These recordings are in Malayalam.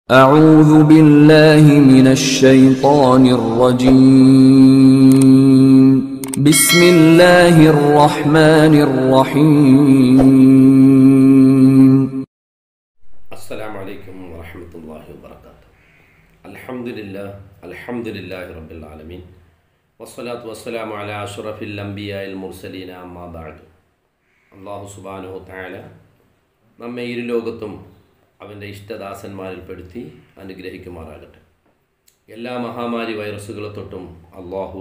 أعوذ بالله من الشيطان الرجيم بسم الله الرحمن الرحيم السلام عليكم ورحمة الله وبركاته الحمد لله الحمد لله رب العالمين والصلاة والسلام على أشرف الأنبياء المرسلين أما بعد അള്ളാഹു സുബാനുഹു താല നമ്മെ ഇരു ലോകത്തും അവൻ്റെ ഇഷ്ടദാസന്മാരിൽ പെടുത്തി അനുഗ്രഹിക്കുമാറാകട്ടെ എല്ലാ മഹാമാരി വൈറസുകളെ തൊട്ടും അള്ളാഹു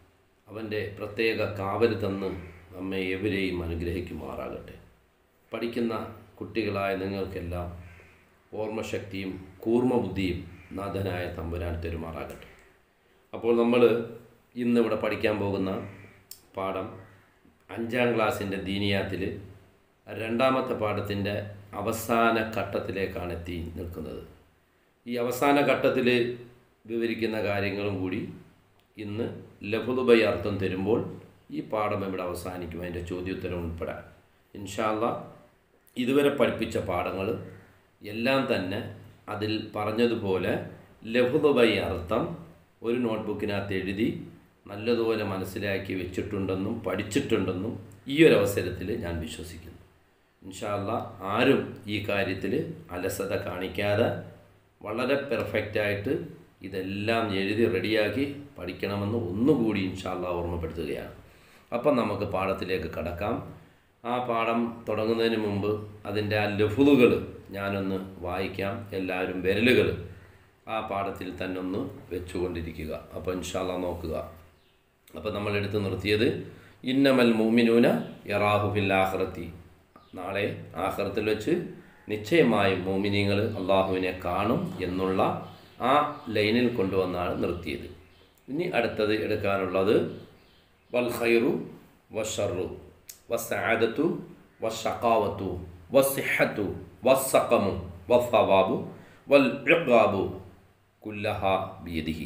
അവൻ്റെ പ്രത്യേക കാവൽ തന്ന് നമ്മെ എവരെയും അനുഗ്രഹിക്കുമാറാകട്ടെ പഠിക്കുന്ന കുട്ടികളായ നിങ്ങൾക്കെല്ലാം ഓർമ്മശക്തിയും കൂർമ്മബുദ്ധിയും നാഥനായ തമ്പുരാൻ തെരുമാറാകട്ടെ അപ്പോൾ നമ്മൾ ഇന്നിവിടെ പഠിക്കാൻ പോകുന്ന പാഠം അഞ്ചാം ക്ലാസ്സിൻ്റെ ദീനിയാത്തിൽ രണ്ടാമത്തെ പാഠത്തിൻ്റെ അവസാന ഘട്ടത്തിലേക്കാണ് എത്തി നിൽക്കുന്നത് ഈ അവസാന ഘട്ടത്തിൽ വിവരിക്കുന്ന കാര്യങ്ങളും കൂടി ഇന്ന് ലഘുതുബൈ അർത്ഥം തരുമ്പോൾ ഈ പാഠം ഇവിടെ അവസാനിക്കും അതിൻ്റെ ചോദ്യോത്തരം ഉൾപ്പെടാൻ ഇൻഷാല്ല ഇതുവരെ പഠിപ്പിച്ച പാഠങ്ങൾ എല്ലാം തന്നെ അതിൽ പറഞ്ഞതുപോലെ ലഘുതുബൈ അർത്ഥം ഒരു നോട്ട്ബുക്കിനകത്ത് എഴുതി നല്ലതുപോലെ മനസ്സിലാക്കി വെച്ചിട്ടുണ്ടെന്നും പഠിച്ചിട്ടുണ്ടെന്നും ഈ ഒരു അവസരത്തിൽ ഞാൻ വിശ്വസിക്കുന്നു ഇൻഷാല്ല ആരും ഈ കാര്യത്തിൽ അലസത കാണിക്കാതെ വളരെ പെർഫെക്റ്റായിട്ട് ഇതെല്ലാം എഴുതി റെഡിയാക്കി പഠിക്കണമെന്ന് ഒന്നുകൂടി ഇൻഷാല്ല ഓർമ്മപ്പെടുത്തുകയാണ് അപ്പം നമുക്ക് പാഠത്തിലേക്ക് കടക്കാം ആ പാഠം തുടങ്ങുന്നതിന് മുമ്പ് അതിൻ്റെ ആ ലഫുലുകൾ ഞാനൊന്ന് വായിക്കാം എല്ലാവരും വിരലുകൾ ആ പാഠത്തിൽ തന്നെ ഒന്ന് വെച്ചുകൊണ്ടിരിക്കുക അപ്പോൾ ഇൻഷാല്ല നോക്കുക അപ്പോൾ നമ്മൾ എടുത്ത് നിർത്തിയത് ഇന്നമൽ മൂമിനൂന യറാഹു ഫിൽ ആഖിറത്തി നാളെ ആഖിറത്തിൽ വെച്ച് നിശ്ചയമായും മോമിനിങ്ങൾ അള്ളാഹുവിനെ കാണും എന്നുള്ള ആ ലൈനിൽ കൊണ്ടുവന്നാണ് നിർത്തിയത് ഇനി അടുത്തത് എടുക്കാനുള്ളത് വൽ ഖൈറു വഷറു വസ്സാദത്തു വഷക്കാവത്തു വസിഹത്തു വസ്സഖമു വസ്സവാബു വൽ ഇഖാബു കുല്ലഹ ബിയദിഹി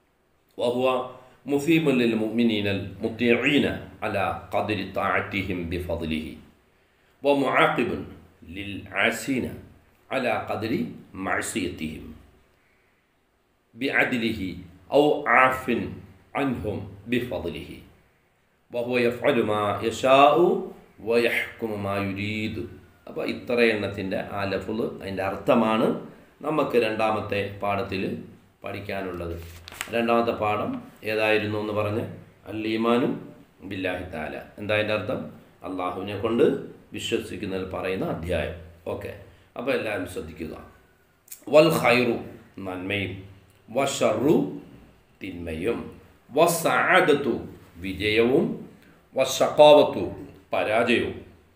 وهو مثيب للمؤمنين المطيعين على قدر طاعتهم بفضله ومعاقب للعاسين على قدر معصيتهم بعدله أو عاف عنهم بفضله وهو يفعل ما يشاء ويحكم ما يريد അപ്പോൾ ഇത്ര എണ്ണത്തിൻ്റെ ആ ലഫുൾ അതിൻ്റെ അർത്ഥമാണ് നമുക്ക് രണ്ടാമത്തെ പാഠത്തിൽ പഠിക്കാനുള്ളത് രണ്ടാമത്തെ പാഠം ഏതായിരുന്നു എന്ന് പറഞ്ഞ് അല്ലീമാനും ബില്ലാഹി താല എന്താ അതിൻ്റെ അർത്ഥം അള്ളാഹുവിനെ കൊണ്ട് വിശ്വസിക്കുന്നതിൽ പറയുന്ന അധ്യായം ഓക്കെ അപ്പോൾ എല്ലാവരും ശ്രദ്ധിക്കുക വൽ ഖൈറു നന്മയും വഷറു തിന്മയും വസാദത്തു വിജയവും വഷക്കാവത്തു പരാജയവും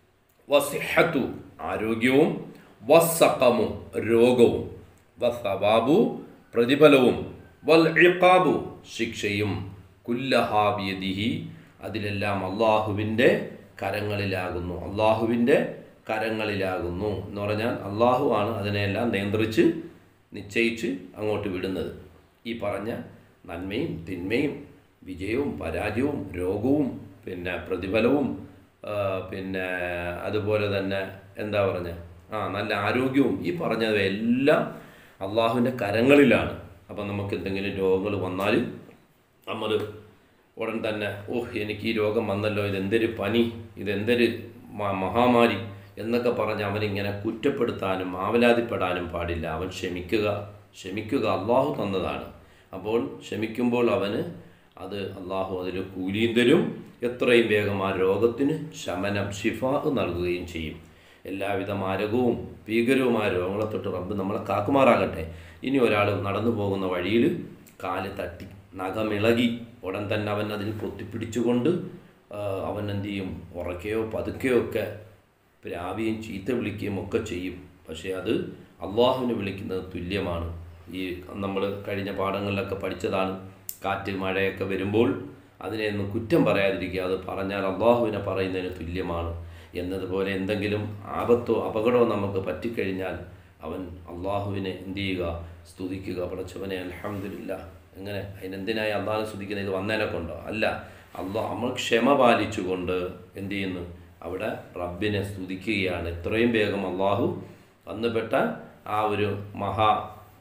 വസിഹത്തു ആരോഗ്യവും വസ്സഖമു രോഗവും വസവാബു പ്രതിഫലവും വൽ ഇഖാബു ശിക്ഷയും കുല്ലഹാബിയദിഹി അതിലെല്ലാം അള്ളാഹുവിൻ്റെ കരങ്ങളിലാകുന്നു അള്ളാഹുവിൻ്റെ കരങ്ങളിലാകുന്നു എന്ന് പറഞ്ഞാൽ അള്ളാഹു ആണ് അതിനെല്ലാം നിയന്ത്രിച്ച് നിശ്ചയിച്ച് അങ്ങോട്ട് വിടുന്നത് ഈ പറഞ്ഞ നന്മയും തിന്മയും വിജയവും പരാജയവും രോഗവും പിന്നെ പ്രതിഫലവും ആ, പിന്നെ അതുപോലെ തന്നെ എന്താ പറഞ്ഞ ആ നല്ല ആരോഗ്യവും ഈ പറഞ്ഞവയെല്ലാം അള്ളാഹുവിൻ്റെ കരങ്ങളിലാണ് അപ്പം നമുക്ക് എന്തെങ്കിലും രോഗങ്ങൾ വന്നാൽ നമ്മൾ ഉടൻ തന്നെ ഓഹ് എനിക്ക് ഈ രോഗം വന്നല്ലോ ഇതെന്തൊരു പനി ഇതെന്തൊരു മ- മഹാമാരി എന്നൊക്കെ പറഞ്ഞ് അവനിങ്ങനെ കുറ്റപ്പെടുത്താനും ആവലാതിപ്പെടാനും പാടില്ല അവൻ ക്ഷമിക്കുക ക്ഷമിക്കുക അള്ളാഹു തന്നതാണ് അപ്പോൾ ക്ഷമിക്കുമ്പോൾ അവന് അത് അള്ളാഹു അതിൽ കൂലിയും തരും എത്രയും വേഗം ആ രോഗത്തിന് ശമനം ഷിഫ നൽകുകയും ചെയ്യും എല്ലാവിധ മാരകവും ഭീകരവുമായ രോഗങ്ങളെ തൊട്ട് റബ്ബ് നമ്മളെ കാക്കുമാറാകട്ടെ ഇനി ഒരാൾ നടന്നു പോകുന്ന വഴിയിൽ കാല് തട്ടി നഖമിളകി ഉടൻ തന്നെ അവൻ അതിൽ പൊത്തിപ്പിടിച്ചുകൊണ്ട് ആ, അവൻ എന്ത് ചെയ്യും ഉറക്കെയോ പതുക്കെയോ ഒക്കെ പ്രാവിയും ചീത്ത വിളിക്കുകയും ഒക്കെ ചെയ്യും പക്ഷേ അത് അള്ളാഹുവിനെ വിളിക്കുന്നത് തുല്യമാണ് ഈ നമ്മൾ കഴിഞ്ഞ പാഠങ്ങളിലൊക്കെ പഠിച്ചതാണ് കാറ്റ് മഴയൊക്കെ വരുമ്പോൾ അതിനെ ഒന്നും കുറ്റം പറയാതിരിക്കുക അത് പറഞ്ഞാൽ അള്ളാഹുവിനെ പറയുന്നതിന് തുല്യമാണ് എന്നതുപോലെ എന്തെങ്കിലും ആപത്തോ അപകടമോ നമുക്ക് പറ്റിക്കഴിഞ്ഞാൽ അവൻ അള്ളാഹുവിനെ എന്ത് ചെയ്യുക സ്തുതിക്കുക പടച്ചവനെ അലഹമില്ല എങ്ങനെ അതിനെന്തിനായി അള്ളാഹിനെ സ്തുതിക്കുന്നത് ഇത് വന്നതിനെ കൊണ്ടോ അല്ല അള്ളാഹ് നമ്മൾ ക്ഷമ പാലിച്ചുകൊണ്ട് എന്ത് ചെയ്യുന്നു അവിടെ റബ്ബിനെ സ്തുതിക്കുകയാണ് എത്രയും വേഗം അള്ളാഹു വന്നുപെട്ട ആ ഒരു മഹാ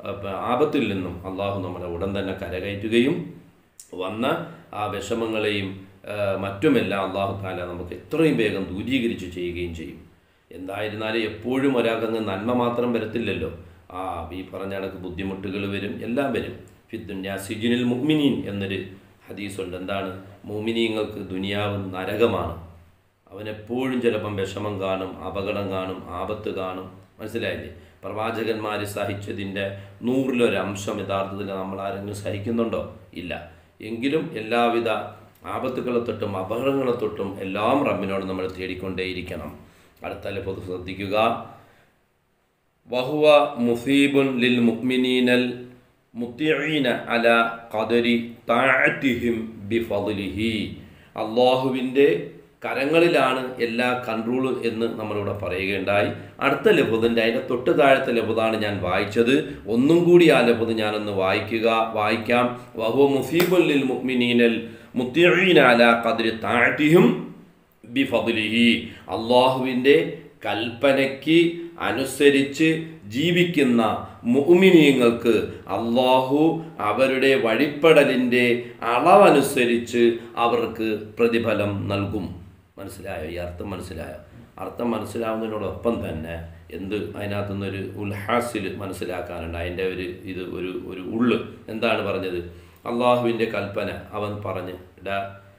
അപ്പം ആപത്തിൽ നിന്നും അള്ളാഹു നമ്മളെ ഉടൻ തന്നെ കരകയറ്റുകയും വന്ന ആ വിഷമങ്ങളെയും ആ, മറ്റുമെല്ലാം അള്ളാഹു താല നമുക്ക് എത്രയും വേഗം ദൂരീകരിച്ച് ചെയ്യുകയും ചെയ്യും എന്തായിരുന്നാലും എപ്പോഴും ഒരാൾക്കങ്ങ് നന്മ മാത്രം വരത്തില്ലല്ലോ ആ ഈ പറഞ്ഞ കണക്ക് ബുദ്ധിമുട്ടുകൾ വരും എല്ലാം വരും ഫിദ്ദുന്യാ സിജിനിൽ മുഅ്മിനീൻ എന്നൊരു ഹദീസുണ്ട് എന്താണ് മുഅ്മിനീങ്ങൾക്ക് ദുനിയാവ് നരകമാണ് അവനെപ്പോഴും ചിലപ്പം വിഷമം കാണും അപകടം കാണും ആപത്ത് കാണും മനസ്സിലായില്ലേ പ്രവാചകന്മാർ സഹിച്ചതിൻ്റെ നൂറിലൊരംശം യഥാർത്ഥത്തിൽ നമ്മൾ ആരെങ്കിലും സഹിക്കുന്നുണ്ടോ ഇല്ല എങ്കിലും എല്ലാവിധ ആപത്തുകളെ തൊട്ടും അപകടങ്ങളെ തൊട്ടും എല്ലാം റബ്ബിനോട് നമ്മൾ തേടിക്കൊണ്ടേയിരിക്കണം അടുത്ത പൊതു ശ്രദ്ധിക്കുക വഹുവ മുസീബുൻ ലിൽ മുഅ്മിനീനൽ മുത്തിഈന അല ഖദരി താഅത്തിഹിം ബിഫദ്ലിഹി അള്ളാഹുവിൻ്റെ കരങ്ങളിലാണ് എല്ലാ കൺട്രോൾ എന്ന് നമ്മളിവിടെ പറയുകയുണ്ടായി അടുത്ത ലഭുതിൻ്റെ അതിൻ്റെ തൊട്ട് താഴത്തെ ലഭുതാണ് ഞാൻ വായിച്ചത് ഒന്നും കൂടി ആ ലഭുത് ഞാനൊന്ന് വായിക്കുക വായിക്കാം വഹുവ മുസീബുൻ ലിൽ മുഅ്മിനീനൽ മുത്തിഈന അല ഖദരി താഅത്തിഹിം ബിഫദ്ലിഹി അള്ളാഹുവിൻ്റെ കൽപ്പനയ്ക്ക് അനുസരിച്ച് ജീവിക്കുന്ന മുഅ്മിനീങ്ങൾക്ക് അള്ളാഹു അവരുടെ വഴിപ്പെടലിൻ്റെ അളവനുസരിച്ച് അവർക്ക് പ്രതിഫലം നൽകും മനസ്സിലായോ ഈ അർത്ഥം മനസ്സിലായോ അർത്ഥം മനസ്സിലാവുന്നതിനോടൊപ്പം തന്നെ എന്ത് അതിനകത്തുനിന്നൊരു ഉൽഹാസിൽ മനസ്സിലാക്കാനുണ്ട് അതിൻ്റെ ഒരു ഇത് ഒരു ഒരു ഉള്ള് എന്താണ് പറഞ്ഞത് അള്ളാഹുവിൻ്റെ കൽപ്പന അവൻ പറഞ്ഞ് ഡാ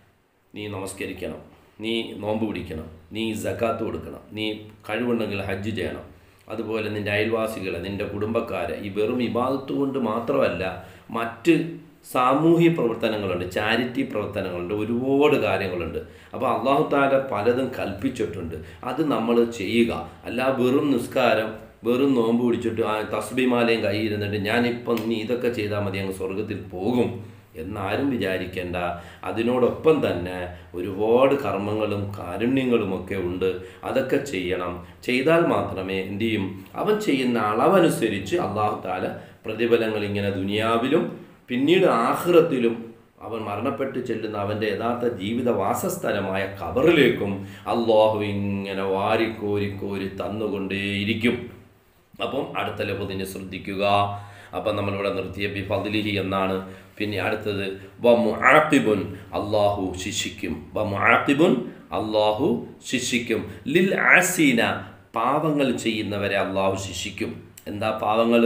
നീ നമസ്കരിക്കണം നീ നോമ്പ് പിടിക്കണം നീ സക്കാത്ത് കൊടുക്കണം നീ കഴിവുണ്ടെങ്കിൽ ഹജ്ജ് ചെയ്യണം അതുപോലെ നിൻ്റെ അയൽവാസികളെ നിൻ്റെ കുടുംബക്കാരെ ഈ വെറും ഇബാദത്ത് കൊണ്ട് മാത്രമല്ല മറ്റ് സാമൂഹ്യ പ്രവർത്തനങ്ങളുണ്ട് ചാരിറ്റി പ്രവർത്തനങ്ങളുണ്ട് ഒരുപാട് കാര്യങ്ങളുണ്ട് അപ്പോൾ അള്ളാഹു താല പലതും കൽപ്പിച്ചിട്ടുണ്ട് അത് നമ്മൾ ചെയ്യുക അല്ല വെറും നിസ്കാരം വെറും നോമ്പ് പിടിച്ചിട്ട് ആ തസ്ബിമാലയും കയ്യിരുന്നിട്ട് ഞാനിപ്പം നീ ഇതൊക്കെ ചെയ്താൽ മതി അങ്ങ് സ്വർഗത്തിൽ പോകും എന്നാരും വിചാരിക്കേണ്ട അതിനോടൊപ്പം തന്നെ ഒരുപാട് കർമ്മങ്ങളും കാരുണ്യങ്ങളുമൊക്കെ ഉണ്ട് അതൊക്കെ ചെയ്യണം ചെയ്താൽ മാത്രമേ എന്തു ചെയ്യും അവൻ ചെയ്യുന്ന അളവനുസരിച്ച് അള്ളാഹു താല പ്രതിഫലങ്ങൾ ഇങ്ങനെ ദുനിയാവിലും പിന്നീട് ആഹ്റത്തിലും അവൻ മരണപ്പെട്ട് ചെല്ലുന്ന അവൻ്റെ യഥാർത്ഥ ജീവിത വാസസ്ഥലമായ ഖബറിലേക്കും അള്ളാഹു ഇങ്ങനെ വാരിക്കോരി കോരി തന്നുകൊണ്ടേയിരിക്കും അപ്പം അടുത്ത ലഭുദിനെ ശ്രദ്ധിക്കുക അപ്പം നമ്മളിവിടെ നിർത്തിയ ബി ഫദ്ലിഹി എന്നാണ് പിന്നെ അടുത്തത് വ മുആഖിബുൻ അള്ളാഹു ശിക്ഷിക്കും വ മുആഖിബുൻ അള്ളാഹു ശിക്ഷിക്കും ലിൽ ആസീന പാവങ്ങൾ ചെയ്യുന്നവരെ അള്ളാഹു ശിക്ഷിക്കും എന്താ പാവങ്ങൾ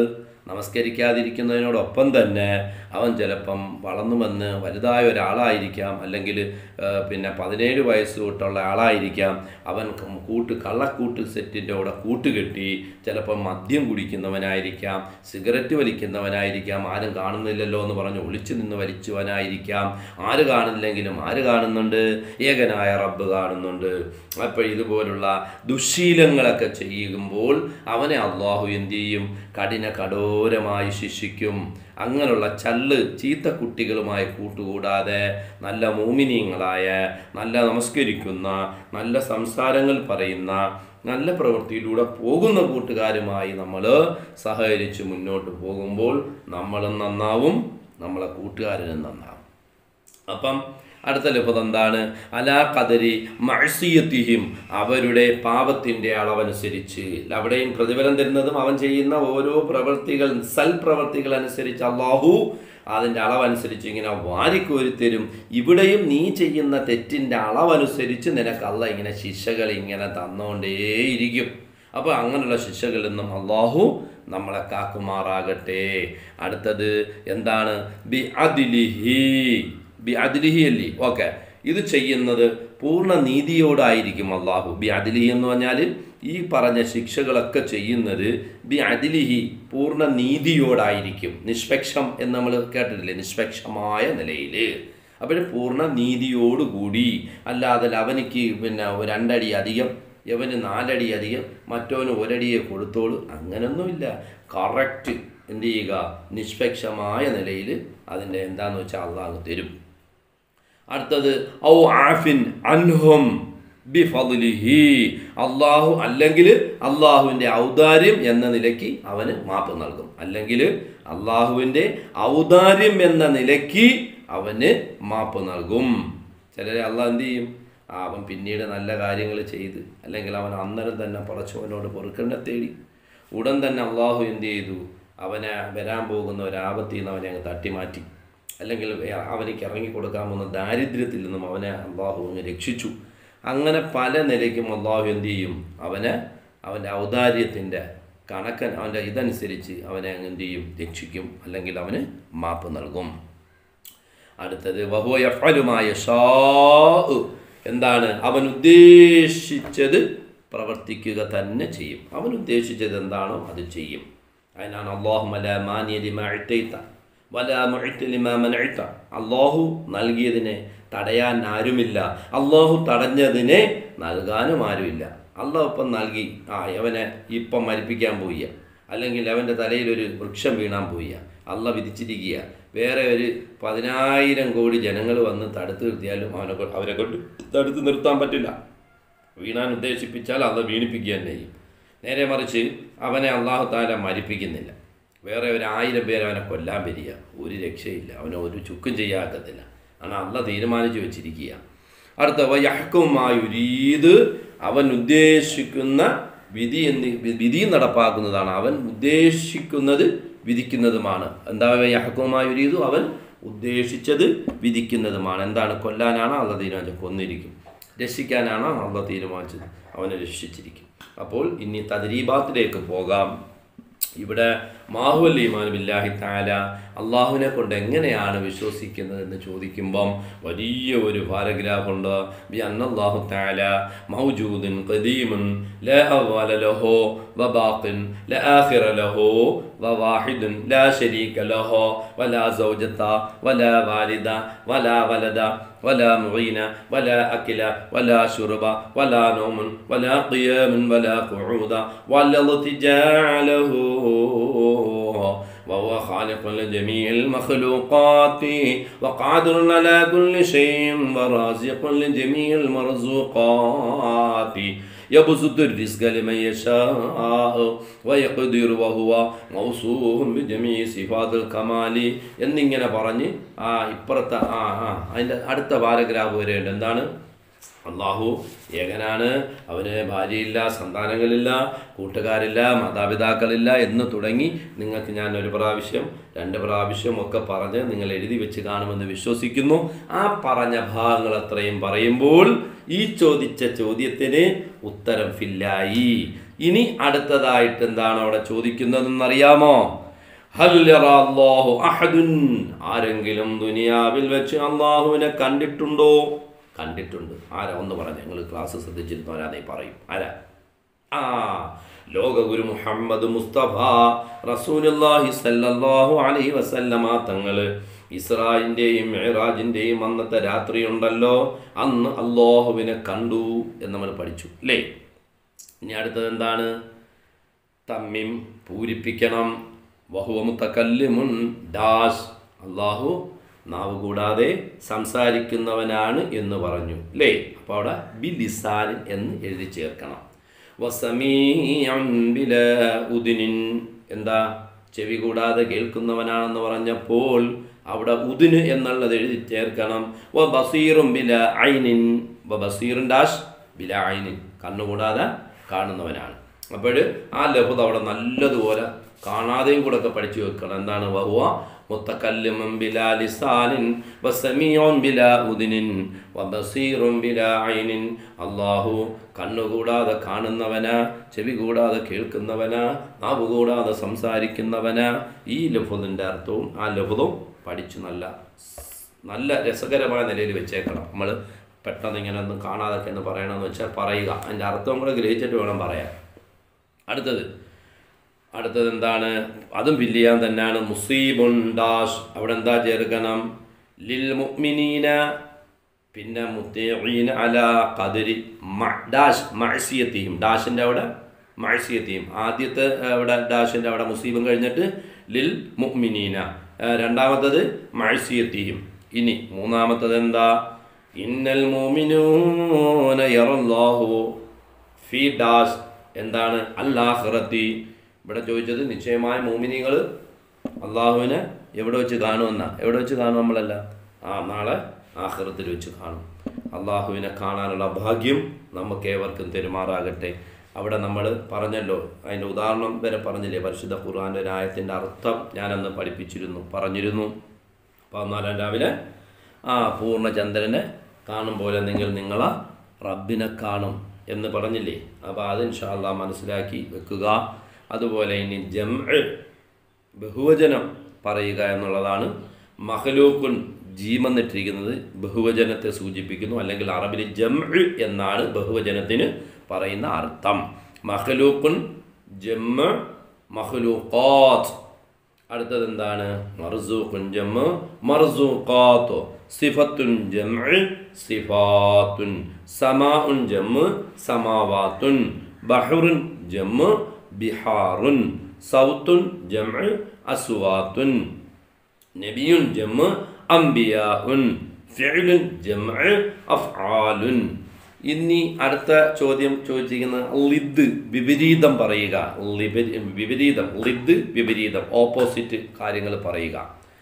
നമസ്കരിക്കാതിരിക്കുന്നതിനോടൊപ്പം തന്നെ അവൻ ചിലപ്പം വളർന്നു വന്ന് വലുതായ ഒരാളായിരിക്കാം അല്ലെങ്കിൽ ഏഹ്, പിന്നെ പതിനേഴ് വയസ്സ് തൊട്ടുള്ള ആളായിരിക്കാം അവൻ ക- കൂട്ട് കള്ളക്കൂട്ട് സെറ്റിൻ്റെ കൂടെ കൂട്ടുകെട്ടി ചിലപ്പം മദ്യം കുടിക്കുന്നവനായിരിക്കാം സിഗരറ്റ് വലിക്കുന്നവനായിരിക്കാം ആരും കാണുന്നില്ലല്ലോ എന്ന് പറഞ്ഞ് ഒളിച്ചു നിന്ന് വലിച്ചവനായിരിക്കാം ആര് കാണില്ലെങ്കിലും ആര് കാണുന്നുണ്ട് ഏകനായ റബ്ബ് കാണുന്നുണ്ട് അപ്പോൾ ഇതുപോലുള്ള ദുശീലങ്ങളൊക്കെ ചെയ്യുമ്പോൾ അവനെ അള്ളാഹു എന്ത് ചെയ്യും കഠിന കഠോരമായി ശിക്ഷിക്കും അങ്ങനെയുള്ള ചല്ല് ചീത്ത കുട്ടികളുമായി കൂട്ടുകൂടാതെ നല്ല മോമിനീയങ്ങളായ നല്ല നമസ്കരിക്കുന്ന നല്ല സംസാരങ്ങൾ പറയുന്ന നല്ല പ്രവൃത്തിയിലൂടെ പോകുന്ന കൂട്ടുകാരുമായി നമ്മൾ സഹകരിച്ച് മുന്നോട്ട് പോകുമ്പോൾ നമ്മളും നന്നാവും നമ്മളെ കൂട്ടുകാരനും നന്നാവും അപ്പം അടുത്ത ലഭ്യത എന്താണ് അലാ കദരി മഴസിയത്തിഹിം അവരുടെ പാപത്തിൻ്റെ അളവനുസരിച്ച് അവിടെയും പ്രതിഫലം തരുന്നതും അവൻ ചെയ്യുന്ന ഓരോ പ്രവൃത്തികൾ സൽപ്രവൃത്തികൾ അനുസരിച്ച് അള്ളാഹു അതിൻ്റെ അളവനുസരിച്ച് ഇങ്ങനെ വാരിക്കോരി തരും ഇവിടെയും നീ ചെയ്യുന്ന തെറ്റിൻ്റെ അളവനുസരിച്ച് നിനക്ക് അല്ല ഇങ്ങനെ ശിക്ഷകൾ ഇങ്ങനെ തന്നുകൊണ്ടേയിരിക്കും അപ്പോൾ അങ്ങനെയുള്ള ശിക്ഷകളിൽ നിന്നും അള്ളാഹു നമ്മളെ കാക്കുമാറാകട്ടെ അടുത്തത് എന്താണ് ബി അതിലിഹി ബി അതിലിഹി അല്ലേ ഓക്കെ ഇത് ചെയ്യുന്നത് പൂർണ്ണ നീതിയോടായിരിക്കും അള്ളാഹു ബി അതിലിഹി എന്ന് പറഞ്ഞാൽ ഈ പറഞ്ഞ ശിക്ഷകളൊക്കെ ചെയ്യുന്നത് ബി അതിലിഹി പൂർണ്ണ നീതിയോടായിരിക്കും നിഷ്പക്ഷം എന്ന് നമ്മൾ കേട്ടിട്ടില്ലേ നിഷ്പക്ഷമായ നിലയിൽ അപ്പോൾ പൂർണ്ണ നീതിയോടുകൂടി അല്ലാതെ അവനിക്ക് പിന്നെ ഒരു രണ്ടടി അധികം യവന് നാലടി അധികം മറ്റവന് ഒരടിയെ കൊടുത്തോളൂ അങ്ങനൊന്നുമില്ല കറക്റ്റ് എന്ത് ചെയ്യുക നിഷ്പക്ഷമായ നിലയിൽ അതിൻ്റെ എന്താന്ന് വെച്ചാൽ അള്ളാഹ് തരും അടുത്തത് ഔ ആഫിൻ അൻഹും ബിഫദ്ലിഹി അള്ളാഹു അല്ലെങ്കിൽ അള്ളാഹുവിൻ്റെ ഔദാര്യം എന്ന നിലയ്ക്ക് അവന് മാപ്പ് നൽകും അല്ലെങ്കിൽ അള്ളാഹുവിൻ്റെ ഔദാര്യം എന്ന നിലയ്ക്ക് അവന് മാപ്പ് നൽകും ചിലരെ അള്ളാഹ് എന്ത് ചെയ്യും ആ, അവൻ പിന്നീട് നല്ല കാര്യങ്ങൾ ചെയ്ത് അല്ലെങ്കിൽ അവൻ അന്നേരം തന്നെ പറച്ചവനോട് പൊറുക്കണ്ട തേടി ഉടൻ തന്നെ അള്ളാഹു എന്ത് ചെയ്തു അവനെ വരാൻ പോകുന്ന ഒരു ആപത്തിൽ നിന്ന് അവനെ അങ്ങ് തട്ടിമാറ്റി അല്ലെങ്കിൽ അവനിക്ക് ഇറങ്ങി കൊടുക്കാൻ പോകുന്ന ദാരിദ്ര്യത്തിൽ നിന്നും അവനെ അള്ളാഹു അങ്ങ് രക്ഷിച്ചു അങ്ങനെ പല നിലയ്ക്കും അള്ളാഹു എന്ത് ചെയ്യും അവനെ അവൻ്റെ ഔദാര്യത്തിൻ്റെ കണക്കൻ അവൻ്റെ ഇതനുസരിച്ച് അവനെ അങ്ങ് എന്ത് ചെയ്യും രക്ഷിക്കും അല്ലെങ്കിൽ അവന് മാപ്പ് നൽകും അടുത്തത് വഹുയഫലുമായ ഷാ എന്താണ് അവൻ ഉദ്ദേശിച്ചത് പ്രവർത്തിക്കുക തന്നെ ചെയ്യും അവൻ ഉദ്ദേശിച്ചത് എന്താണോ അത് ചെയ്യും അതിനാണ് അള്ളാഹു മല മാനിയലിമഴ്ത്തൈത്ത വല മുഴത്തലിമനഴ്ത്ത അള്ളാഹു നൽകിയതിനെ തടയാൻ ആരുമില്ല അള്ളാഹു തടഞ്ഞതിനെ നൽകാനും ആരുമില്ല അള്ളാഹു ഇപ്പം നൽകി ആ അവനെ ഇപ്പം മരിപ്പിക്കാൻ പോയി അല്ലെങ്കിൽ അവൻ്റെ തലയിൽ ഒരു വൃക്ഷം വീണാൻ പോയി അള്ള വിധിച്ചിരിക്കുക വേറെ ഒരു പതിനായിരം കോടി ജനങ്ങൾ വന്ന് തടുത്തു നിർത്തിയാലും അവനെ കൊ- അവരെ കൊണ്ട് തടുത്ത് നിർത്താൻ പറ്റില്ല വീണാൻ ഉദ്ദേശിപ്പിച്ചാൽ അള്ള വീണിപ്പിക്കുക തന്നെ ചെയ്യും നേരെ മറിച്ച് അവനെ അള്ളാഹു താല മരിപ്പിക്കുന്നില്ല വേറെ ഒരു ആയിരം പേര് അവനെ കൊല്ലാൻ വരിക ഒരു രക്ഷയില്ല അവനെ ഒരു ചുക്കും ചെയ്യാക്കത്തില്ല കാരണം അള്ള തീരുമാനിച്ചു വെച്ചിരിക്കുക അടുത്ത വയഹക്കുമായുരീത് അവൻ ഉദ്ദേശിക്കുന്ന വിധി എന്നി വിധി നടപ്പാക്കുന്നതാണ് അവൻ ഉദ്ദേശിക്കുന്നത് വിധിക്കുന്നതുമാണ് എന്താ യഹക്കുമായുരീതു അവൻ ഉദ്ദേശിച്ചത് വിധിക്കുന്നതുമാണ് എന്താണ് കൊല്ലാനാണോ അള്ള തീരുമാനിച്ചത് കൊന്നിരിക്കും രക്ഷിക്കാനാണോ അള്ള തീരുമാനിച്ചത് അവനെ രക്ഷിച്ചിരിക്കും അപ്പോൾ ഇനി തദ്രീബാത്തിലേക്ക് പോകാം ഇവിടെ മാഹുൽ ഈമാൻ ബില്ലാഹി താല അള്ളാഹുവിനെ കൊണ്ട് എങ്ങനെയാണ് വിശ്വസിക്കുന്നത് എന്ന് ചോദിക്കുമ്പം വലിയ ഒരു പാരഗ്രാഫ് ഉണ്ട് ബി അന്നല്ലാഹു താല മൗജൂദിൻ ഖദീമുൻ ലാ അവല ലഹു വബാഖിൻ ലാ ആഖിറ ലഹു وواحد لا شريك له ولا زوجة ولا والدة ولا ولد ولا معين ولا أكل ولا شرب ولا نوم ولا قيام ولا قعود ولا اضطجاع له وهو خالق لجميع المخلوقات وقادر على كل شيء ورازق لجميع المرزوقات يبسط الرزق لمن يشاء ويقدر وهو موصوف بجميع صفات الكمال എന്നിങ്ങനെ പറഞ്ഞ് ആ ഇപ്പുറത്തെ ആ ആ അതിൻ്റെ അടുത്ത പാരഗ്രാഫ് വരെയുണ്ട് എന്താണ് അള്ളാഹു ഏകനാണ് അവന് ഭാര്യയില്ല സന്താനങ്ങളില്ല കൂട്ടുകാരില്ല മാതാപിതാക്കളില്ല എന്ന് തുടങ്ങി നിങ്ങൾക്ക് ഞാൻ ഒരു പ്രാവശ്യം രണ്ട് പ്രാവശ്യം ഒക്കെ പറഞ്ഞ് നിങ്ങൾ എഴുതി വെച്ച് കാണുമെന്ന് വിശ്വസിക്കുന്നു ആ പറഞ്ഞ ഭാഗങ്ങൾ അത്രയും പറയുമ്പോൾ ഈ ചോദിച്ച ചോദ്യത്തിന് ഉത്തരം ഫില്ലായി ഇനി അടുത്തതായിട്ട് എന്താണ് അവിടെ ചോദിക്കുന്നതെന്നറിയാമോ ഹൽ യറാ അല്ലാഹു അഹദുൻ ആരെങ്കിലും ദുനിയാവിൽ വെച്ച് അള്ളാഹുവിനെ കണ്ടിട്ടുണ്ടോ കണ്ടിട്ടുണ്ട് ആരാ ഒന്ന് പറഞ്ഞ ഞങ്ങൾ ക്ലാസ് ശ്രദ്ധിച്ചിരുന്നവരാതെ പറയും ആരാ ആ ലോകഗുരു മുഹമ്മദ് മുസ്തഫ റസൂലുള്ളാഹി സല്ലല്ലാഹു അലൈഹി വസല്ലമ തങ്ങൾ ഇസ്രായിൻ്റെയും മെഹറാജിൻ്റെയും അന്നത്തെ രാത്രി ഉണ്ടല്ലോ അന്ന് അള്ളാഹുവിനെ കണ്ടു എന്ന് നമ്മൾ പഠിച്ചു അല്ലേ ഇനി അടുത്തത് എന്താണ് തമ്മിം പൂരിപ്പിക്കണം വഹുവ മുത്തക്കല്ലിമുൻ ഡാഷ് അള്ളാഹു നാവ് കൂടാതെ സംസാരിക്കുന്നവനാണ് എന്ന് പറഞ്ഞു അല്ലേ അപ്പോൾ അവിടെ ബി ലിസാനിൻ എന്ന് എഴുതി ചേർക്കണം വസമീഅൻ ബിലാ ഉദിനിൻ എന്താ ചെവി കൂടാതെ കേൾക്കുന്നവനാണെന്ന് പറഞ്ഞപ്പോൾ അവിടെ ഉദിന് എന്നുള്ളത് എഴുതി ചേർക്കണം വ ബസീറും ബില ഐനിൻ വ ബസീറും ഡാഷ് ബില ഐനിൻ കണ്ണുകൂടാതെ കാണുന്നവനാണ് അപ്പോൾ ആ ലഹുദ് അവിടെ നല്ലതുപോലെ കാണാതെയും കൂടെ ഒക്കെ പഠിച്ചു വെക്കണം എന്താണ് വഹുവ മുത്തക്കല്ലിമും ബിലാ ലിസാനിൻ വസമീഉൻ ബിലാ ഉദിനിൻ വബസീറും ബിലാ ഐനിൻ അള്ളാഹു കണ്ണുകൂടാതെ കാണുന്നവനാ ചെവി കൂടാതെ കേൾക്കുന്നവനാ നാവ് കൂടാതെ സംസാരിക്കുന്നവനാ ഈ ലഫുദിൻ്റെ അർത്ഥവും ആ ലഫുദും പഠിച്ചു നല്ല നല്ല രസകരമായ നിലയിൽ വെച്ചേക്കണം നമ്മൾ പെട്ടെന്ന് ഇങ്ങനെ ഒന്നും കാണാതൊക്കെ എന്ന് പറയണമെന്ന് വെച്ചാൽ പറയുക അതിൻ്റെ അർത്ഥം കൂടെ ഗ്രഹിച്ചിട്ട് വേണം പറയാൻ അടുത്തത് അടുത്തത് എന്താണ് അതും ബില്ലിയാൻ തന്നെയാണ് മുസീബുൻ ഡാഷ് അവിടെ എന്താ ചേർക്കണം ലിൽ മുഅ്മിനീന പിന്നെ മുത്തീന അല ഖദരി മ ഡാഷ് മഅസിയത്തിയും ഡാഷിൻ്റെ അവിടെ മഅസിയത്തിയും ആദ്യത്തെ അവിടെ ഡാഷിൻ്റെ അവിടെ മുസീബും കഴിഞ്ഞിട്ട് ലിൽ മുഅ്മിനീന ആ, രണ്ടാമത്തത് മഅസിയത്തിയും ഇനി മൂന്നാമത്തത് എന്താ ഇന്നൽ മുഅ്മിനൂന യറല്ലാഹു ഫി ഡാഷ് എന്താണ് അല്ലാഹ്റത്തി ഇവിടെ ചോദിച്ചത് നിശ്ചയമായ മോമിനികൾ അള്ളാഹുവിനെ എവിടെ വെച്ച് കാണുമെന്ന എവിടെ വെച്ച് കാണും നമ്മളല്ല ആ നാളെ ആഹ്റത്തിൽ വെച്ച് കാണും അള്ളാഹുവിനെ കാണാനുള്ള ഭാഗ്യം നമുക്ക് ഏവർക്കും തെരുമാറാകട്ടെ അവിടെ നമ്മൾ പറഞ്ഞല്ലോ അതിൻ്റെ ഉദാഹരണം വരെ പറഞ്ഞില്ലേ പരിശുദ്ധ ഖുർആൻ്റെ ഒരു ആയത്തിൻ്റെ അർത്ഥം ഞാനന്ന് പഠിപ്പിച്ചിരുന്നു പറഞ്ഞിരുന്നു പതിനാലാം രാവിലെ ആ പൂർണ്ണചന്ദ്രനെ കാണും പോലെ നിങ്ങൾ നിങ്ങളെ റബ്ബിനെ കാണും എന്ന് പറഞ്ഞില്ലേ അപ്പോൾ അത് ഇൻഷാല്ല മനസ്സിലാക്കി വെക്കുക അതുപോലെ ഇനി ജം ബഹുവചനം പറയുക എന്നുള്ളതാണ് മഹലൂക്കുൻ ജീമെന്നിട്ടിരിക്കുന്നത് ബഹുവചനത്തെ സൂചിപ്പിക്കുന്നു അല്ലെങ്കിൽ അറബിൽ ജം എന്നാണ് ബഹുവചനത്തിന് പറയുന്ന അർത്ഥം മഹലൂക്കുൻ ജമ്മ മഹലൂക്കാത്ത് അടുത്തത് എന്താണ് മർസൂഖുൻ ജമ്മ് മർസൂഖാത്ത് സിഫത്തുൻ ജംഅ് സിഫാത്തുൻ സമാഉൻ ജമ്മ് സമാവാത്തുൻ ബഹറുൻ ജമ്മ് ബിഹാറുൻ സൗത്തുൻ ജംഅ് അസ്വാത്തുൻ നബിയുൻ ജമ്മ് അംബിയാഉൻ ഫിഅലുൻ ജംഅ് അഫ്ആലുൻ ഇനി അടുത്ത ചോദ്യം ചോദിച്ചിരിക്കുന്നത് ലിദ് വിപരീതം പറയുക ലിപ- വിപരീതം ലിദ് വിപരീതം ഓപ്പോസിറ്റ് കാര്യങ്ങൾ പറയുക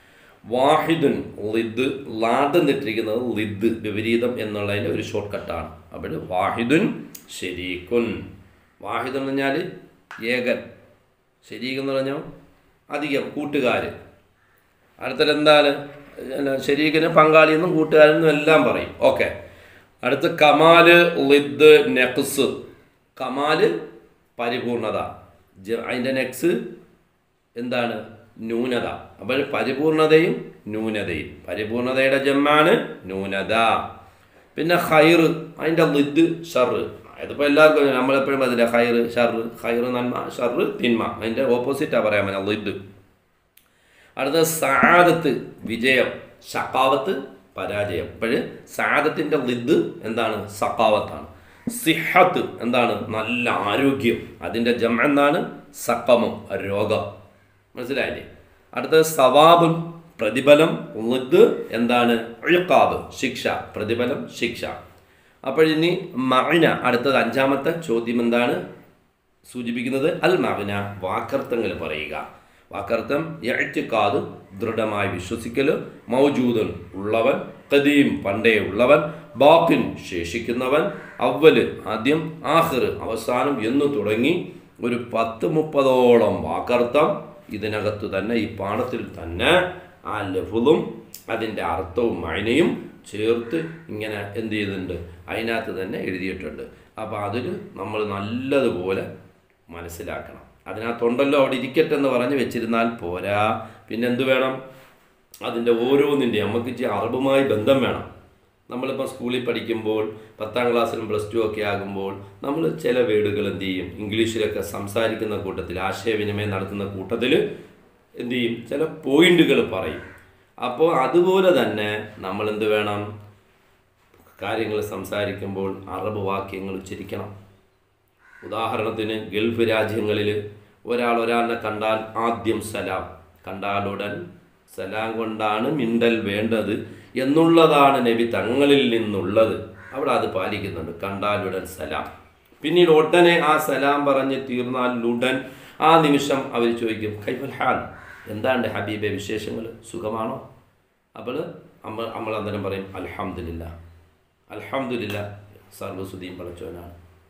വാഹിദുൻ ലിദ് ലാദ് എന്നിട്ടിരിക്കുന്നത് ലിദ് വിപരീതം എന്നുള്ളതിൻ്റെ ഒരു ഷോർട്ട് കട്ടാണ് അപ്പോൾ വാഹിദുൻ ഷെരീഖുൻ വാഹിദ് എന്ന് പറഞ്ഞാൽ ഏകൻ ഷെരീഖ് എന്ന് പറഞ്ഞാൽ അധികം കൂട്ടുകാർ അടുത്തത് എന്താണ് ശരീരത്തിന് പങ്കാളിയെന്നും കൂട്ടുകാരെന്നും എല്ലാം പറയും ഓക്കെ അടുത്ത് കമാല് ലിദ് നെക്സ് കമാല് പരിപൂർണത ജ- അതിൻ്റെ നെക്സ് എന്താണ് ന്യൂനത അപ്പോൾ പരിപൂർണതയും ന്യൂനതയും പരിപൂർണതയുടെ ജമ്മാണ് ന്യൂനത പിന്നെ ഹൈറ് അതിൻ്റെ ലിദ് ഷറ് അതിപ്പോൾ എല്ലാവർക്കും അറിയാം. നമ്മളെപ്പോഴും അതില്ല ഹൈറ് ഷറ് ഹൈറ് നന്മ ഷറ് തിന്മ അതിൻ്റെ ഓപ്പോസിറ്റാണ് പറയാൻ പറ്റുക ലിദ് അടുത്ത സാദത്ത് വിജയം ഷക്കാവത്ത് പരാജയം അപ്പോഴ് സാദത്തിൻ്റെ ലിദ് എന്താണ് സക്കാവത്താണ് സിഹത്ത് എന്താണ് നല്ല ആരോഗ്യം അതിൻ്റെ ജം എന്താണ് സക്കമം രോഗം മനസ്സിലായില്ലേ അടുത്തത് സവാബും പ്രതിഫലം ലിദ് എന്താണ് ഇഴക്കാബ് ശിക്ഷ പ്രതിഫലം ശിക്ഷ അപ്പോഴിനി മഅന അടുത്തത് അഞ്ചാമത്തെ ചോദ്യം എന്താണ് സൂചിപ്പിക്കുന്നത് അൽ മഅന വാക്കർത്ഥങ്ങൾ പറയുക വാക്കർത്ഥം എഴുത്തിക്കാത് ദൃഢമായി വിശ്വസിക്കൽ മൗജൂദൻ ഉള്ളവൻ കദീം പണ്ടേ ഉള്ളവൻ ബാക്കിൻ ശേഷിക്കുന്നവൻ അവല് ആദ്യം ആഹിർ അവസാനം എന്ന് തുടങ്ങി ഒരു പത്ത് മുപ്പതോളം വാക്കർത്ഥം ഇതിനകത്ത് തന്നെ ഈ പാഠത്തിൽ തന്നെ ആ ലഫുലും അതിൻ്റെ അർത്ഥവും മൈനയും ചേർത്ത് ഇങ്ങനെ എന്ത് ചെയ്തിട്ടുണ്ട് അതിനകത്ത് തന്നെ എഴുതിയിട്ടുണ്ട് അപ്പോൾ അതിൽ നമ്മൾ നല്ലതുപോലെ മനസ്സിലാക്കണം അതിനകത്തുണ്ടല്ലോ അവിടെ ഇരിക്കട്ടെ എന്ന് പറഞ്ഞ് വെച്ചിരുന്നാൽ പോരാ പിന്നെ എന്ത് വേണം അതിൻ്റെ ഓരോന്നിൻ്റെ നമുക്ക് ഇച്ചിരി അറിവുമായി ബന്ധം വേണം നമ്മളിപ്പോൾ സ്കൂളിൽ പഠിക്കുമ്പോൾ പത്താം ക്ലാസ്സിലും പ്ലസ് ടു ഒക്കെ ആകുമ്പോൾ നമ്മൾ ചില വേർഡുകൾ എന്ത് ചെയ്യും ഇംഗ്ലീഷിലൊക്കെ സംസാരിക്കുന്ന കൂട്ടത്തിൽ ആശയവിനിമയം നടത്തുന്ന കൂട്ടത്തിൽ എന്ത് ചെയ്യും ചില പോയിന്റുകൾ പറയും അപ്പോൾ അതുപോലെ തന്നെ നമ്മൾ എന്ത് വേണം കാര്യങ്ങൾ സംസാരിക്കുമ്പോൾ അറബ് വാക്യങ്ങൾ ഉച്ചരിക്കണം ഉദാഹരണത്തിന് ഗൾഫ് രാജ്യങ്ങളിൽ ഒരാൾ ഒരാളിനെ കണ്ടാൽ ആദ്യം സലാം കണ്ടാലുടൻ സലാം കൊണ്ടാണ് മിണ്ടൽ വേണ്ടത് എന്നുള്ളതാണ് നബി തങ്ങളിൽ നിന്നുള്ളത് അവിടെ അത് പാലിക്കുന്നുണ്ട് കണ്ടാലുടൻ സലാം പിന്നീട് ഉടനെ ആ സലാം പറഞ്ഞ് തീർന്നാൽ ഉടൻ ആ നിമിഷം അവർ ചോദിക്കും കൈഫൽ ഹാൽ എന്താണ് ഹബീബെ വിശേഷങ്ങൾ സുഖമാണോ അപ്പോൾ നമ്മൾ നമ്മൾ അന്നേരം പറയും അൽഹംദുലില്ല അൽഹംദുലില്ല സർവ്വസുതിയും പടച്ചവനാണ്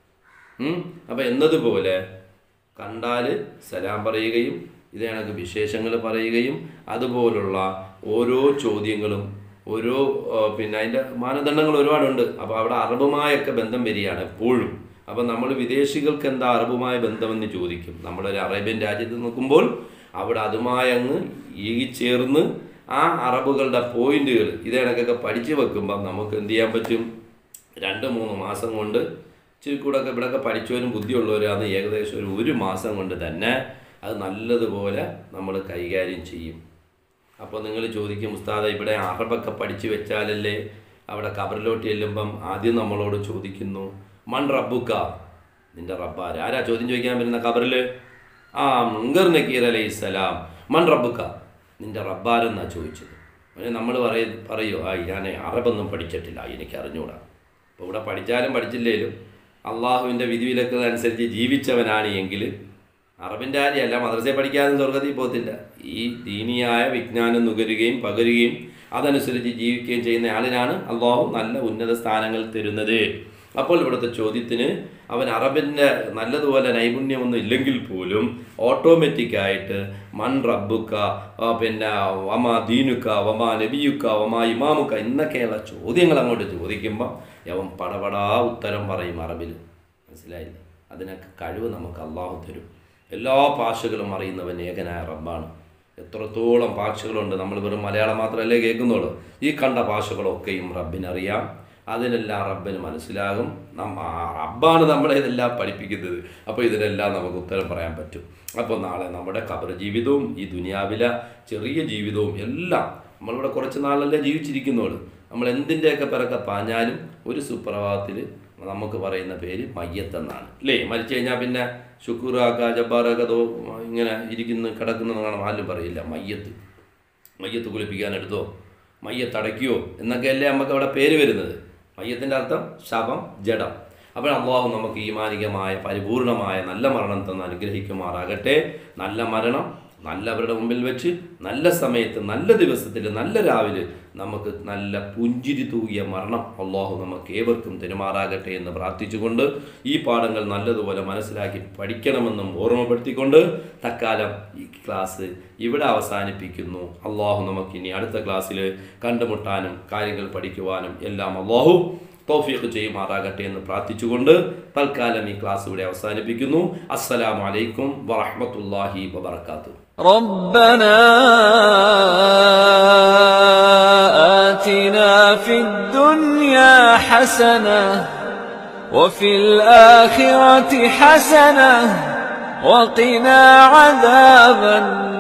അപ്പോൾ എന്നതുപോലെ കണ്ടാൽ സലാം പറയുകയും ഇതേ കണക്ക് വിശേഷങ്ങൾ പറയുകയും അതുപോലുള്ള ഓരോ ചോദ്യങ്ങളും ഓരോ ആ, പിന്നെ അതിൻ്റെ മാനദണ്ഡങ്ങൾ ഒരുപാടുണ്ട് അപ്പോൾ അവിടെ അറബുമായൊക്കെ ബന്ധം വരികയാണ് എപ്പോഴും അപ്പോൾ നമ്മൾ വിദേശികൾക്ക് എന്താ അറബുമായ ബന്ധമെന്ന് ചോദിക്കും നമ്മളൊരു അറേബ്യൻ രാജ്യത്ത് നിൽക്കുമ്പോൾ അവിടെ അതുമായി അങ്ങ് ഈകിച്ചേർന്ന് ആ അറബുകളുടെ പോയിന്റുകൾ ഇതേ കണക്കൊക്കെ പഠിച്ചു വെക്കുമ്പം നമുക്ക് എന്ത് ചെയ്യാൻ പറ്റും രണ്ട് മൂന്ന് മാസം കൊണ്ട് ഇച്ചിരി കൂടെ ഒക്കെ ഇവിടെയൊക്കെ പഠിച്ചവരും ബുദ്ധിയുള്ളവരും അത് ഏകദേശം ഒരു ഒരു മാസം കൊണ്ട് തന്നെ അത് നല്ലതുപോലെ നമ്മൾ കൈകാര്യം ചെയ്യും അപ്പോൾ നിങ്ങൾ ചോദിക്കും ഉസ്താദ ഇവിടെ അറബൊക്കെ പഠിച്ചു വെച്ചാലല്ലേ അവിടെ കബറിലോട്ട് ചെല്ലുമ്പം ആദ്യം നമ്മളോട് ചോദിക്കുന്നു മൺ റബ്ബുക്ക നിന്റെ റബ്ബാര് ആരാ ചോദ്യം ചോദിക്കാൻ വരുന്ന കബറിൽ ആ മുങ്കർ നക്കീർ അലൈഹി സ്വലാം മൺ റബ്ബുക്ക നിന്റെ റബ്ബാരെന്നാ ചോദിച്ചത് അങ്ങനെ നമ്മൾ പറയ പറയൂ ആ ഞാൻ അറബൊന്നും പഠിച്ചിട്ടില്ല എനിക്ക് അറിഞ്ഞൂടാ അപ്പോൾ ഇവിടെ പഠിച്ചാലും പഠിച്ചില്ലേലും അള്ളാഹുവിൻ്റെ വിധിവിലക്കത് അനുസരിച്ച് ജീവിച്ചവനാണ് എങ്കിൽ അറബിൻ്റെ കാര്യമല്ല മദ്രസയിൽ പഠിക്കാനും സ്വർഗത്തിൽ പോകത്തില്ല ഈ ദീനിയായ വിജ്ഞാനം നുകരുകയും പകരുകയും അതനുസരിച്ച് ജീവിക്കുകയും ചെയ്യുന്ന ആളിനാണ് അള്ളാഹു നല്ല ഉന്നത സ്ഥാനങ്ങൾ തരുന്നത് അപ്പോൾ ഇവിടുത്തെ ചോദ്യത്തിന് അവൻ അറബിൻ്റെ നല്ലതുപോലെ നൈപുണ്യമൊന്നും ഇല്ലെങ്കിൽ പോലും ഓട്ടോമാറ്റിക്കായിട്ട് മൺ റബ്ബുക്ക ആ, പിന്നെ വമാ ദീനുക്ക വമാ നബിയുക്ക വമാ ഇമാമുക്ക എന്നൊക്കെയുള്ള ചോദ്യങ്ങൾ അങ്ങോട്ട് ചോദിക്കുമ്പോൾ അവൻ പടപടാ ഉത്തരം പറയും അറബിൽ മനസ്സിലായില്ലേ അതിനൊക്കെ കഴിവ് നമുക്ക് അള്ളാഹു തരും എല്ലാ ഭാഷകളും അറിയുന്നവൻ ഏകനായ റബ്ബാണ് എത്രത്തോളം ഭാഷകളുണ്ട് നമ്മൾ വെറും മലയാളം മാത്രമല്ലേ കേൾക്കുന്നുള്ളൂ ഈ കണ്ട ഭാഷകളൊക്കെയും റബ്ബിനറിയാം അതിനെല്ലാം റബ്ബിന് മനസ്സിലാകും നമ്മ ആ റബ്ബാണ് നമ്മളെ ഇതെല്ലാം പഠിപ്പിക്കുന്നത് അപ്പോൾ ഇതിനെല്ലാം നമുക്ക് ഉത്തരം പറയാൻ പറ്റും അപ്പോൾ നാളെ നമ്മുടെ കബർ ജീവിതവും ഈ ദുനിയാവിലെ ചെറിയ ജീവിതവും എല്ലാം നമ്മളിവിടെ കുറച്ച് നാളല്ലേ ജീവിച്ചിരിക്കുന്നുള്ളൂ നമ്മൾ എന്തിൻ്റെയൊക്കെ പിറക്കെ പാഞ്ഞാലും ഒരു സുപ്രഭാതത്തിൽ നമുക്ക് പറയുന്ന പേര് മയ്യത്ത് എന്നാണ് അല്ലേ മരിച്ചു കഴിഞ്ഞാൽ പിന്നെ ശുക്കൂറാക്ക ജബ്ബാറാക്ക തോ ഇങ്ങനെ ഇരിക്കുന്ന കിടക്കുന്ന കാണാൻ ആരും പറയില്ല മയ്യത്ത് മയ്യത്ത് കുളിപ്പിക്കാൻ എടുത്തോ മയ്യത്ത് അടയ്ക്കുവോ എന്നൊക്കെയല്ലേ നമുക്ക് അവിടെ പേര് വരുന്നത് മയ്യത്തിൻ്റെ അർത്ഥം ശവം ജഡം അപ്പോൾ അള്ളാഹു നമുക്ക് ഈമാനികമായ പരിപൂർണമായ നല്ല മരണം തന്ന് അനുഗ്രഹിക്കുമാറാകട്ടെ നല്ല മരണം നല്ലവരുടെ മുമ്പിൽ വെച്ച് നല്ല സമയത്ത് നല്ല ദിവസത്തിൽ നല്ല രാവിലെ നമുക്ക് നല്ല പുഞ്ചിരി തൂകിയ മരണം അള്ളാഹു നമുക്ക് ഏവർക്കും തെരുമാറാകട്ടെ എന്ന് പ്രാർത്ഥിച്ചുകൊണ്ട് ഈ പാഠങ്ങൾ നല്ലതുപോലെ മനസ്സിലാക്കി പഠിക്കണമെന്നും ഓർമ്മപ്പെടുത്തിക്കൊണ്ട് തക്കാലം ഈ ക്ലാസ് ഇവിടെ അവസാനിപ്പിക്കുന്നു അള്ളാഹു നമുക്ക് ഇനി അടുത്ത ക്ലാസ്സിൽ കണ്ടുമുട്ടാനും കാര്യങ്ങൾ പഠിക്കുവാനും എല്ലാം അള്ളാഹു തൗഫീഖ് ചെയ്യുമാറാകട്ടെ എന്ന് പ്രാർത്ഥിച്ചുകൊണ്ട് തൽക്കാലം ഈ ക്ലാസ് ഇവിടെ അവസാനിപ്പിക്കുന്നു അസ്സലാമു അലൈക്കും വറഹ്മത്തുള്ളാഹി വബർക്കാത്തു ربنا آتنا في الدنيا حسنة وفي الآخرة حسنة وقنا عذاب النار